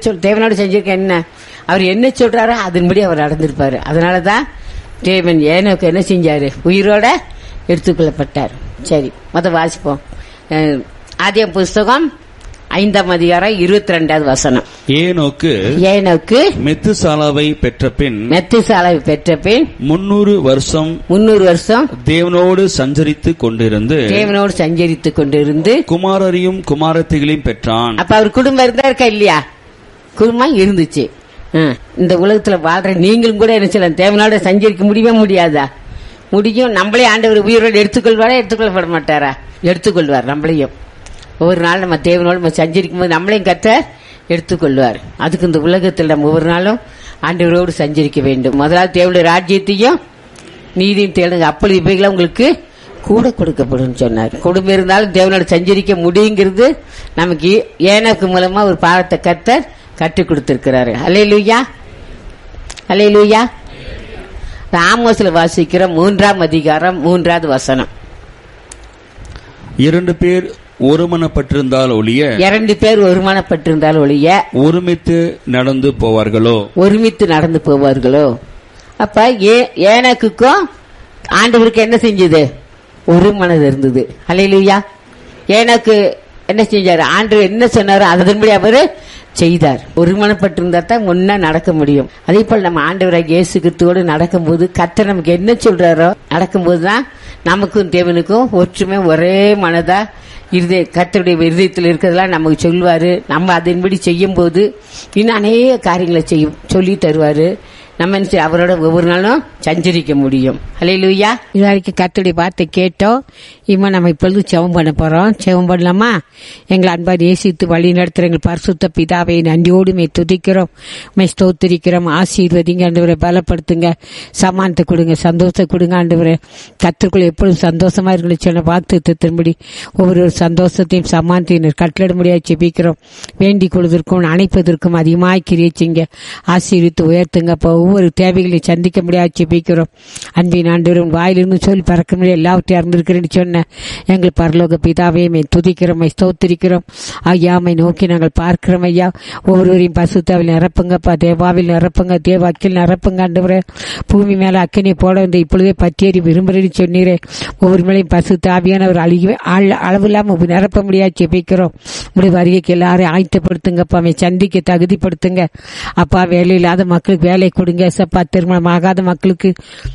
சொல் தேவனோட செஞ்சிருக்க என்ன அவர் என்ன சொல்றாரோ அதன்படி அவர் நடந்திருப்பாரு அதனாலதான் தேவன் ஏனோக்கு என்ன செஞ்சாரு உயிரோட எடுத்துக்கொள்ளப்பட்டார் சரி மொத வாசிப்போம் அஹ், ஆதியாகம புஸ்தகம் ஐந்தாம் அதிகாரம் இருபத்தி ரெண்டாவது வசனம் ஏனோக்கு ஏனோக்கு மெத்துசாலாவை பெற்ற பின் மெத்துசாலை பெற்ற பின் முன்னூறு வருஷம் முன்னூறு வருஷம் தேவனோடு சஞ்சரித்துக் கொண்டிருந்து தேவனோடு சஞ்சரித்துக் கொண்டிருந்து குமாரரையும் குமாரத்திகளையும் பெற்றான் அப்ப அவர் குடும்பம் இருந்தா இருக்கா இல்லையா குடும்பம் இருந்துச்சு ம். இந்த உலகத்துல வாழ்ற நீங்களும் கூட என்ன செய்யலாம் தேவனோட சஞ்சரிக்க முடியவே முடியாதா முடியும் நம்மளே ஆண்டவர் உயிரோடு எடுத்துக்கொள்வாரா எடுத்துக்கொள்ளப்பட மாட்டாரா எடுத்துக்கொள்வார் நம்மளையும் ஒவ்வொரு நாள் நம்ம தேவனோடு நம்ம சஞ்சரிக்கும் போது நம்மளையும் கத்த எடுத்துக்கொள்வார் அதுக்கு இந்த உலகத்தில் நம்ம ஒவ்வொரு நாளும் ஆண்டவரோடு சஞ்சரிக்க வேண்டும் முதலாவது தேவனுடைய ராஜ்யத்தையும் நீதியும் தேடுங்க அப்பொழுது இவைகளை உங்களுக்கு கூட கொடுக்கப்படும் சொன்னார் குடும்பம் இருந்தாலும் தேவனோட சஞ்சரிக்க முடியுங்கிறது நமக்கு ஏனக்கு மூலமா ஒரு பாடத்தை கத்தர் கற்றுக் கொடுத்திருக்கிறாரு அலே லூயா அலே லூயா ஆமோஸ்ல வாசிக்கிற மூன்றாம் அதிகாரம் மூன்றாவது வசனம் இரண்டு பேர் ஒருமனப்பட்டிருந்தால் ஒழிய இரண்டு பேர் ஒருமானப்பட்டிருந்தால் ஒழிய ஒருமித்து நடந்து போவார்களோ ஒருமித்து நடந்து போவார்களோ அப்ப ஏ ஏனக்குக்கும் ஆண்டவருக்கு என்ன செஞ்சது ஒரு மனது இருந்தது அலையிலுயா ஏனக்கு என்ன செஞ்சாரு ஆண்டவர் என்ன சொன்னாரோ அதன்படி அவரு செய்தார் ஒருமனப்பட்டிருந்தா தான் முன்ன நடக்க முடியும் அதே போல் நம்ம ஆண்டவராக இயேசு கிறிஸ்துவோடு நடக்கும்போது கர்த்தர் நமக்கு என்ன சொல்றாரோ நடக்கும்போது தான் நமக்கும் தேவனுக்கும் ஒற்றுமை ஒரே மனதா இருதய கர்த்தருடைய இருதயத்தில் இருக்கிறதெல்லாம் நமக்கு சொல்லுவாரு நம்ம அதன்படி செய்யும் போது இன்னும் அநேக காரியங்களை செய்யும் சொல்லி தருவாரு நம்ம என்ன செய்ய- அவரோட ஒவ்வொரு நாளும் சஞ்சரிக்க முடியும் ஹலே லூயா இது வரைக்கும் கர்த்தருடைய வார்த்தை கேட்டோம் இம்மா நம்ம இப்பொழுது செவம் பண்ண போறோம் செவம் பண்ணலாமா எங்களை அன்பா நேசித்து வழி நடத்துற எங்கள் பரிசுத்த பிதாவை நன்றியோடு மே துதிக்கிறோம் மே ஸ்தோத்திரிக்கிறோம் ஆசீர்வதிங்க ஆண்டவரை பலப்படுத்துங்க சமானத்தை கொடுங்க சந்தோஷத்தை கொடுங்க ஆண்டவரை கத்திற்குள் எப்பொழுதும் சந்தோஷமா இருக்கணும் சொன்ன வாக்கு திரும்படி ஒவ்வொரு சந்தோஷத்தையும் சமானத்தையும் கட்டளை முடியாது செபிக்கிறோம் வேண்டிக் கொள்வதற்கும் அணைப்பதற்கும் அதிகமாய் கிரியச்சிங்க ஆசீர்வித்து உயர்த்துங்க அப்போ ஒவ்வொரு தேவைகளையும் சந்திக்க முடியாது செபிக்கிறோம் அன்பின் ஆண்டவரும் வாயிலிருந்து சொல்லி பறக்க முடியாது எல்லாவற்றையும் அறிந்திருக்கிறேன்னு சொன்ன எங்கள் பரலோக பிதாவே மே துதிக்கிறோம் மை ஸ்தோத்திரிக்கிறோம் ஐயா மை நோக்கி நாங்கள் பார்க்கிறோம் ஐயா ஒவ்வொருவரையும் பசுத்தாவில் நிரப்புங்கப்பா தேவாவில் நிரப்புங்க தேவ அக்கில் நிரப்புங்க ஆண்டவரே பூமி மேல அக்கினி போட வந்து இப்பொழுதே பற்றியறி விரும்புறேன்னு சொன்னீரே ஒவ்வொரு மேலையும் பசு தாவியானவர் அழிவே அளவில்லாம நிரப்ப முடியாது செபிக்கிறோம் உடைய வருகைக்கு எல்லாரையும் ஆயத்தப்படுத்துங்கப்பா அவன் சந்திக்க தகுதிப்படுத்துங்க அப்பா வேலை இல்லாத மக்களுக்கு வேலை கொடுங்க சப்பா திருமணம் ஆகாத மக்களுக்கு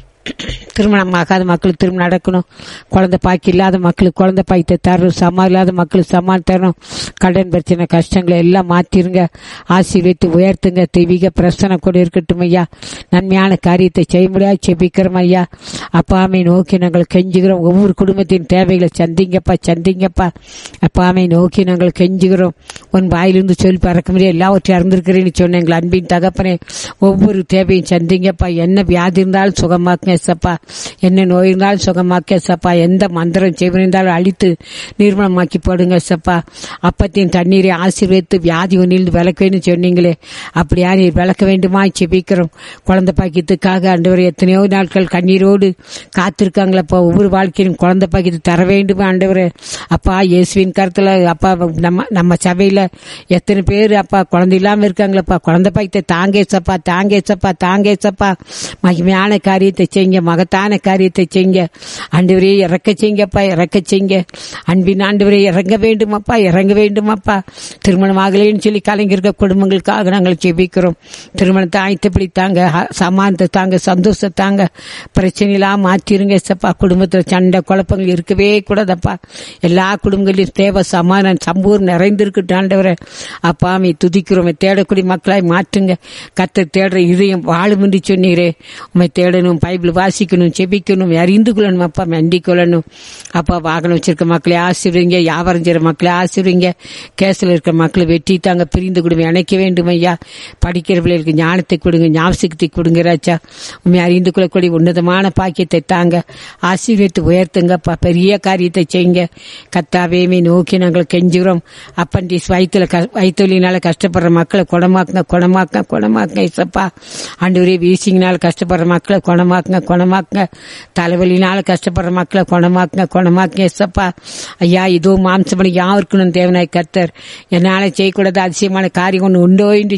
திருமணம் ஆகாத மக்களுக்கு திருமணம் நடக்கணும் குழந்தை பாக்கி இல்லாத மக்களுக்கு குழந்தை பாய்த்தை தரணும் சமா இல்லாத மக்களுக்கு சமான் தரணும் கடன் பிரச்சனை கஷ்டங்களை எல்லாம் மாத்திருங்க ஆசீர்வித்து உயர்த்துங்க தெய்வீக பிரச்சனை கூட இருக்கட்டும் ஐயா நன்மையான காரியத்தை செய்ய முடியாது செபிக்கிறோம் ஐயா அப்பாமை நோக்கி நாங்கள் கெஞ்சுகிறோம் ஒவ்வொரு குடும்பத்தின் தேவைகளை சந்திங்கப்பா சந்திங்கப்பா அப்பாமை நோக்கி நாங்கள் கெஞ்சுகிறோம் உன் வாயிலிருந்து சொல்லி பறக்க முடியாது எல்லாவற்றையும் அறிந்திருக்கிறேன்னு சொன்ன எங்கள் அன்பின் தகப்பனே ஒவ்வொரு தேவையும் சந்திங்கப்பா என்ன வியாதி இருந்தாலும் சுகமாக்குங்க சப்பா என்ன நோய் இருந்தாலும் சுகமாக்க சப்பா எந்த மந்திரம் செய்வனாலும் அழித்து நிர்மலமாக்கி போடுங்க சப்பா அப்பத்தின் தண்ணீரை ஆசீர்வதித்து வியாதி ஒன்றில் விளக்குவேன்னு சொன்னீங்களே அப்படியா நீர் விளக்க வேண்டுமா செபிக்கிறோம் குழந்தை பாக்கியத்துக்காக ஆண்டவர் எத்தனையோ நாட்கள் கண்ணீரோடு காத்திருக்காங்களப்பா ஒவ்வொரு வாழ்க்கையிலும் குழந்தை பாக்கியத்தை தர வேண்டும் ஆண்டவர் அப்பா இயேசுவின் கருத்துல அப்பா நம்ம நம்ம சபையில எத்தனை பேர் அப்பா குழந்தை இல்லாம இருக்காங்களப்பா குழந்தை பாக்கியத்தை தாங்கேசப்பா தாங்கேசப்பா தாங்கேசப்பா மகிமையான காரியத்தை செய்யுங்க மகத்தான காரியத்தை செய்யுங்க ஆண்டவரே இறக்க செய்யுங்கப்பா இறக்க செய்யுங்க அன்பின் ஆண்டவரே இறங்க வேண்டுமப்பா இறங்க வேண்டுமப்பா திருமணம் ஆகலைன்னு சொல்லி கலைஞர்கள் குடும்பங்களுக்காக நாங்கள் ஜெபிக்கிறோம் திருமணத்தை ஆயத்தப்படி தாங்க ஹ- சமானத்தை தாங்க சந்தோஷத்தை தாங்க பிரச்சனை எல்லாம் மாற்றிருங்க சப்பா குடும்பத்துல சண்டை குழப்பங்கள் இருக்கவே கூடாதப்பா எல்லா குடும்பங்களையும் தேவை சமாதானம் சம்பூர் நிறைந்திருக்கட்டும் ஆண்டவரே அப்பா அமை துதிக்கிறோம் உம்மை தேடக்கூடிய மக்களாய் மாற்றுங்க கத்த தேடுற இதயம் வாழும் என்று சொன்னீரே உண்மை தேடணும் பைபிள் வாசிக்கணும் செபிக்கணும் அறிந்து கொள்ளணும் அப்பா நன்றி கொள்ளணும் அப்பா வாகனம் வச்சிருக்க மக்களை ஆசிர்வீங்க வியாபாரம் செய்யற மக்களை ஆசிர்வீங்க கேஸ்ல இருக்கிற மக்களை வெட்டி தாங்க பிரிந்து கொடுங்க இணைக்க வேண்டும் ஐயா படிக்கிற பிள்ளைகளுக்கு ஞானத்தை கொடுங்க ஞாபகத்தை கொடுங்க ராஜா உண்மை அறிந்து கொள்ளக்கூடிய உன்னதமான பாக்கியத்தை தாங்க ஆசீர்வதித்து உயர்த்துங்கப்பா பெரிய காரியத்தை செய்யுங்க கத்தாவேமே நோக்கி நாங்கள் கெஞ்சுகிறோம் அப்பண்டிஸ் வயிற்றுல வயிற்றுலினால கஷ்டப்படுற மக்களை குணமாக்குங்க குணமாக்குங்க குணமாக்குங்க இசப்பா ஆண்டவரே வீசிங்கனால கஷ்டப்படுற மக்களை குணமாக்குங்க குணமாக்குங்க தலைவலினால கஷ்டப்படுற மக்களை குணமாக்குங்க குணமாக்குங்க இசப்பா ஐயா இதோ மாம்சமணி யாருக்கணும் தேவனாய் கர்த்தர் என்னால செய்யக்கூடாத அதிசயமான காரியம் ஒன்று உண்டோ என்று